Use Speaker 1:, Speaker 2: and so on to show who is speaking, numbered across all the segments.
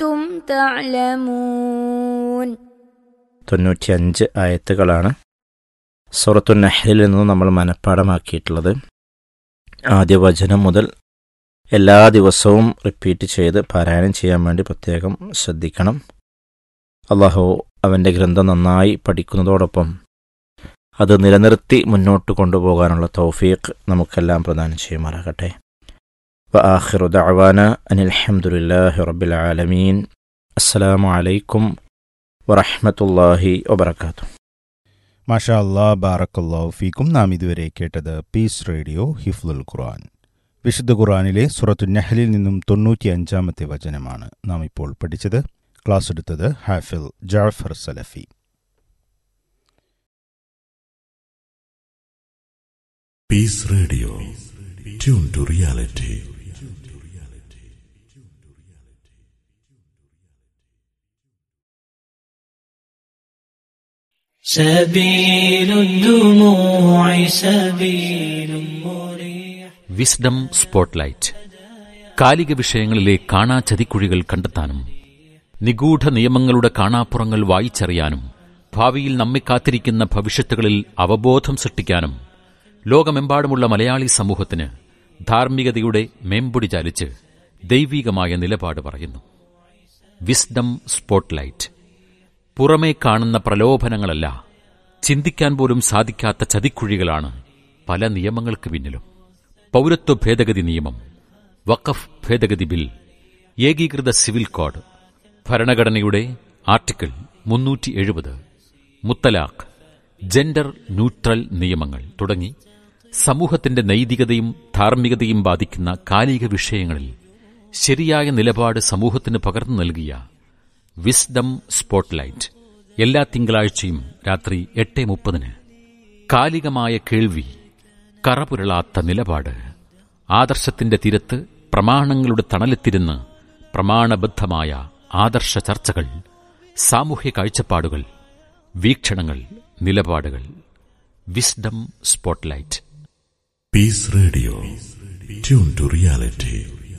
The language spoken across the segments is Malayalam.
Speaker 1: كنتم تعلمون
Speaker 2: തൊണ്ണൂറ്റിയഞ്ച് ആയത്തുകളാണ് സൂറത്തു നഹ്ലിൽ നിന്ന് നമ്മൾ മനഃപ്പാടമാക്കിയിട്ടുള്ളത് ആദ്യ വചനം മുതൽ എല്ലാ ദിവസവും റിപ്പീറ്റ് ചെയ്ത് പാരായണം ചെയ്യാൻ വേണ്ടി പ്രത്യേകം ശ്രദ്ധിക്കണം അള്ളാഹു അവൻ്റെ ഗ്രന്ഥം നന്നായി പഠിക്കുന്നതോടൊപ്പം അത് നിലനിർത്തി മുന്നോട്ട് കൊണ്ടുപോകാനുള്ള തൗഫീഖ് നമുക്കെല്ലാം പ്രദാനം ചെയ്യുമാറാകട്ടെ وآخر دعوانا أن الحمد لله رب العالمين السلام عليكم ورحمة الله وبركاته
Speaker 3: മാഷാ അല്ലാ ബാറക്കല്ലാഹു ഫീക്കും നാം ഇതുവരെ കേട്ടത് പീസ് റേഡിയോ ഹിഫ്ലുൽ ഖുർആൻ വിശുദ്ധ ഖുർആനിലെ സുറത്തു നഹലിൽ നിന്നും തൊണ്ണൂറ്റി അഞ്ചാമത്തെ വചനമാണ് നാം ഇപ്പോൾ പഠിച്ചത് ക്ലാസ് എടുത്തത് ഹാഫിൽ Jafar Salafi
Speaker 4: Peace Radio. Tune to reality.
Speaker 5: سبيل الدموع سبيل مريح
Speaker 6: wisdom spotlight കാലിക വിഷയങ്ങളിലെ കാണാ ചതിക്കുഴികൾ കണ്ടെത്താനും നിഗൂഢ നിയമങ്ങളുടെ കാണാപ്പുറങ്ങൾ വായിച്ചറിയാനും ഭാവിയിൽ നമ്മെ കാത്തിരിക്കുന്ന ഭവിഷ്യത്തുകളിൽ അവബോധം സൃഷ്ടിക്കാനും ലോകമെമ്പാടുമുള്ള മലയാളി സമൂഹത്തിന് ധാർമ്മികതയുടെ മേമ്പൊടി ചാലിച്ച് ദൈവീകമായ നിലപാട് പറയുന്നു വിസ്ഡം സ്പോട്ട്ലൈറ്റ് പുറമേ കാണുന്ന പ്രലോഭനങ്ങളല്ല ചിന്തിക്കാൻ പോലും സാധിക്കാത്ത ചതിക്കുഴികളാണ് പല നിയമങ്ങൾക്ക് പിന്നിലും പൗരത്വ ഭേദഗതി നിയമം വഖഫ് ഭേദഗതി ബിൽ ഏകീകൃത സിവിൽ കോഡ് ഭരണഘടനയുടെ ആർട്ടിക്കിൾ മുന്നൂറ്റി എഴുപത് മുത്തലാഖ് ജെൻഡർ ന്യൂട്രൽ നിയമങ്ങൾ തുടങ്ങി സമൂഹത്തിന്റെ നൈതികതയും ധാർമ്മികതയും ബാധിക്കുന്ന കാലിക വിഷയങ്ങളിൽ ശരിയായ നിലപാട് സമൂഹത്തിന് പകർന്നു നൽകിയ വിസ്ഡം സ്പോട്ട്ലൈറ്റ് എല്ലാ തിങ്കളാഴ്ചയും രാത്രി എട്ട് മുപ്പതിന് കാലികമായ കേൾവി കറപുരളാത്ത നിലപാട് ആദർശത്തിന്റെ തീരത്ത് പ്രമാണങ്ങളുടെ തണലെത്തിരുന്ന് പ്രമാണബദ്ധമായ ആദർശ ചർച്ചകൾ സാമൂഹ്യ കാഴ്ചപ്പാടുകൾ വീക്ഷണങ്ങൾ നിലപാടുകൾ wisdom spotlight
Speaker 4: Peace Radio. Tune to reality.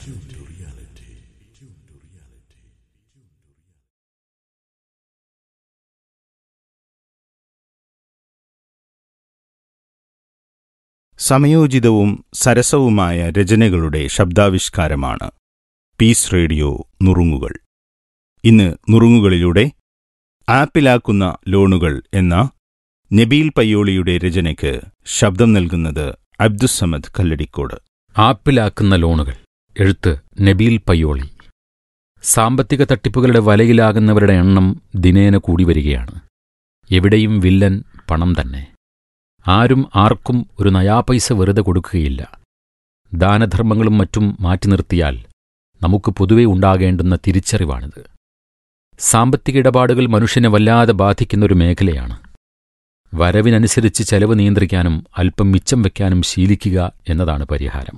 Speaker 3: സമയോചിതവും സരസവുമായ രചനകളുടെ ശബ്ദാവിഷ്കാരമാണ് പീസ് റേഡിയോ നുറുങ്ങുകൾ ഇന്ന് നുറുങ്ങുകളിലൂടെ ആപ്പിലാക്കുന്ന ലോണുകൾ എന്ന നബീൽ പയ്യോളിയുടെ രചനയ്ക്ക് ശബ്ദം നൽകുന്നത് അബ്ദുസമദ് കല്ലടിക്കോട്
Speaker 6: ആപ്പിലാക്കുന്ന ലോണുകൾ എഴുത്ത് നബീൽ പയ്യോളി സാമ്പത്തിക തട്ടിപ്പുകളുടെ വലയിലാകുന്നവരുടെ എണ്ണം ദിനേന കൂടി വരികയാണ് എവിടെയും വില്ലൻ പണം തന്നെ ആരും ആർക്കും ഒരു നയാപൈസ വെറുതെ കൊടുക്കുകയില്ല ദാനധർമ്മങ്ങളും മറ്റും മാറ്റി നിർത്തിയാൽ നമുക്ക് പൊതുവെ ഉണ്ടാകേണ്ടുന്ന തിരിച്ചറിവാണിത് സാമ്പത്തിക ഇടപാടുകൾ മനുഷ്യനെ വല്ലാതെ ബാധിക്കുന്ന ഒരു മേഖലയാണ് വരവിനനുസരിച്ച് ചെലവ് നിയന്ത്രിക്കാനും അല്പം മിച്ചം വയ്ക്കാനും ശീലിക്കുക എന്നതാണ് പരിഹാരം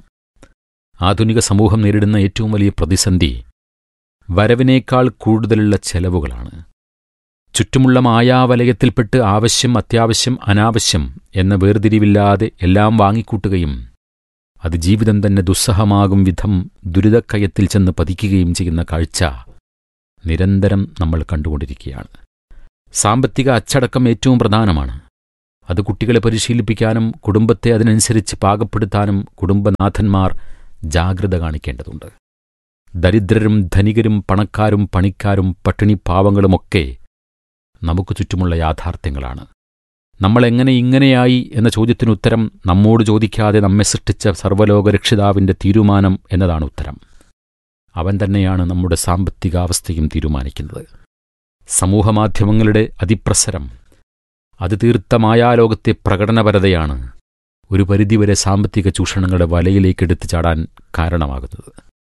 Speaker 6: ആധുനിക സമൂഹം നേരിടുന്ന ഏറ്റവും വലിയ പ്രതിസന്ധി വരവിനേക്കാൾ കൂടുതലുള്ള ചെലവുകളാണ് ചുറ്റുമുള്ള മായാവലയത്തിൽപ്പെട്ട് ആവശ്യം അത്യാവശ്യം അനാവശ്യം എന്ന വേർതിരിവില്ലാതെ എല്ലാം വാങ്ങിക്കൂട്ടുകയും അത് ജീവിതം തന്നെ ദുസ്സഹമാകും വിധം ദുരിതക്കയത്തിൽ ചെന്ന് പതിക്കുകയും ചെയ്യുന്ന കാഴ്ച നിരന്തരം നമ്മൾ കണ്ടുകൊണ്ടിരിക്കുകയാണ് സാമ്പത്തിക അച്ചടക്കം ഏറ്റവും പ്രധാനമാണ് അത് കുട്ടികളെ പരിശീലിപ്പിക്കാനും കുടുംബത്തെ അതിനനുസരിച്ച് പാകപ്പെടുത്താനും കുടുംബനാഥന്മാർ ജാഗ്രത കാണിക്കേണ്ടതുണ്ട് ദരിദ്രരും ധനികരും പണക്കാരും പണിക്കാരും പട്ടിണിപ്പാവങ്ങളുമൊക്കെ നമുക്ക് ചുറ്റുമുള്ള യാഥാർത്ഥ്യങ്ങളാണ് നമ്മൾ എങ്ങനെ ഇങ്ങനെയായി എന്ന ചോദ്യത്തിന് ഉത്തരം നമ്മോട് ചോദിക്കാതെ നമ്മെ സൃഷ്ടിച്ച സർവ്വലോക രക്ഷിതാവിന്റെ തീരുമാനം എന്നതാണ് ഉത്തരം അവൻ തന്നെയാണ് നമ്മുടെ സാമ്പത്തികാവസ്ഥയും തീരുമാനിക്കുന്നത് സമൂഹമാധ്യമങ്ങളുടെ അതിപ്രസരം അത് തീർത്ത മായാലോകത്തെ പ്രകടനപരതയാണ് ഒരു പരിധിവരെ സാമ്പത്തിക ചൂഷണങ്ങളുടെ വലയിലേക്ക് എടുത്തു ചാടാൻ കാരണമാകുന്നത്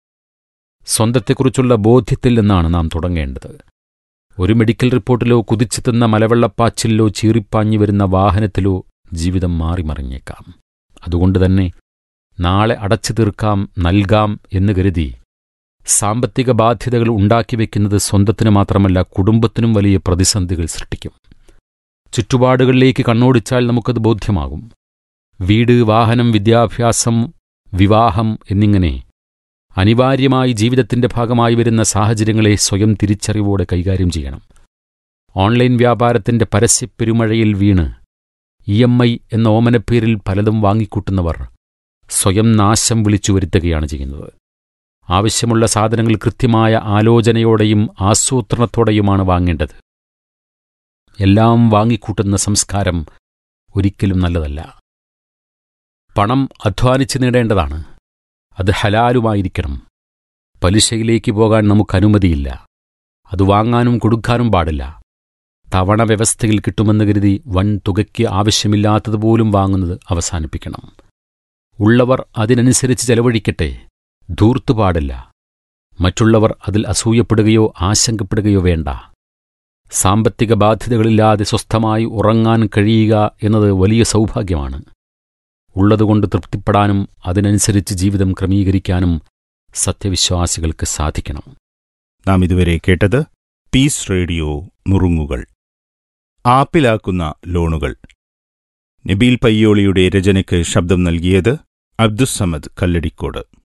Speaker 6: സ്വന്തത്തെക്കുറിച്ചുള്ള ബോധ്യത്തിൽ നിന്നാണ് നാം തുടങ്ങേണ്ടത് ഒരു മെഡിക്കൽ റിപ്പോർട്ടിലോ കുതിച്ചെത്തുന്ന മലവെള്ളപ്പാച്ചിലോ ചീറിപ്പാഞ്ഞു വരുന്ന വാഹനത്തിലോ ജീവിതം മാറിമറിഞ്ഞേക്കാം അതുകൊണ്ട് തന്നെ നാളെ അടച്ചു തീർക്കാം നൽകാം എന്ന് കരുതി സാമ്പത്തിക ബാധ്യതകൾ ഉണ്ടാക്കിവെക്കുന്നത് സ്വന്തത്തിന് മാത്രമല്ല കുടുംബത്തിനും വലിയ പ്രതിസന്ധികൾ സൃഷ്ടിക്കും ചുറ്റുപാടുകളിലേക്ക് കണ്ണോടിച്ചാൽ നമുക്കത് ബോധ്യമാകും വീട് വാഹനം വിദ്യാഭ്യാസം വിവാഹം എന്നിങ്ങനെ അനിവാര്യമായി ജീവിതത്തിന്റെ ഭാഗമായി വരുന്ന സാഹചര്യങ്ങളെ സ്വയം തിരിച്ചറിവോടെ കൈകാര്യം ചെയ്യണം ഓൺലൈൻ വ്യാപാരത്തിന്റെ പരസ്യപ്പെരുമഴയിൽ വീണ് ഇ എം ഐ എന്ന ഓമനപ്പേരിൽ പലതും വാങ്ങിക്കൂട്ടുന്നവർ സ്വയം നാശം വിളിച്ചു വരുത്തുകയാണ് ചെയ്യുന്നത് ആവശ്യമുള്ള സാധനങ്ങൾ കൃത്യമായ ആലോചനയോടെയും ആസൂത്രണത്തോടെയുമാണ് വാങ്ങേണ്ടത് എല്ലാം വാങ്ങിക്കൂട്ടുന്ന സംസ്കാരം ഒരിക്കലും നല്ലതല്ല പണം അധ്വാനിച്ച് നേടേണ്ടതാണ് അത് ഹലാലുമായിരിക്കണം പലിശയിലേക്ക് പോകാൻ നമുക്ക് അനുമതിയില്ല അത് വാങ്ങാനും കൊടുക്കാനും പാടില്ല തവണ വ്യവസ്ഥയിൽ കിട്ടുമെന്ന് കരുതി വൻ തുകയ്ക്ക് ആവശ്യമില്ലാത്തതുപോലും വാങ്ങുന്നത് അവസാനിപ്പിക്കണം ഉള്ളവർ അതിനനുസരിച്ച് ചെലവഴിക്കട്ടെ ധൂർത്തു പാടില്ല മറ്റുള്ളവർ അതിൽ അസൂയപ്പെടുകയോ ആശങ്കപ്പെടുകയോ വേണ്ട സാമ്പത്തിക ബാധ്യതകളില്ലാതെ സ്വസ്ഥമായി ഉറങ്ങാൻ കഴിയുക എന്നത് വലിയ സൗഭാഗ്യമാണ് ഉള്ളതുകൊണ്ട് തൃപ്തിപ്പെടാനും അതിനനുസരിച്ച് ജീവിതം ക്രമീകരിക്കാനും സത്യവിശ്വാസികൾക്ക് സാധിക്കണം
Speaker 3: നാം ഇതുവരെ കേട്ടത് പീസ് റേഡിയോ നുറുങ്ങുകൾ ആപ്പിലാക്കുന്ന ലോണുകൾ നബീൽ പയ്യോളിയുടെ രചനയ്ക്ക് ശബ്ദം നൽകിയത് അബ്ദുസമദ് കല്ലടിക്കോട്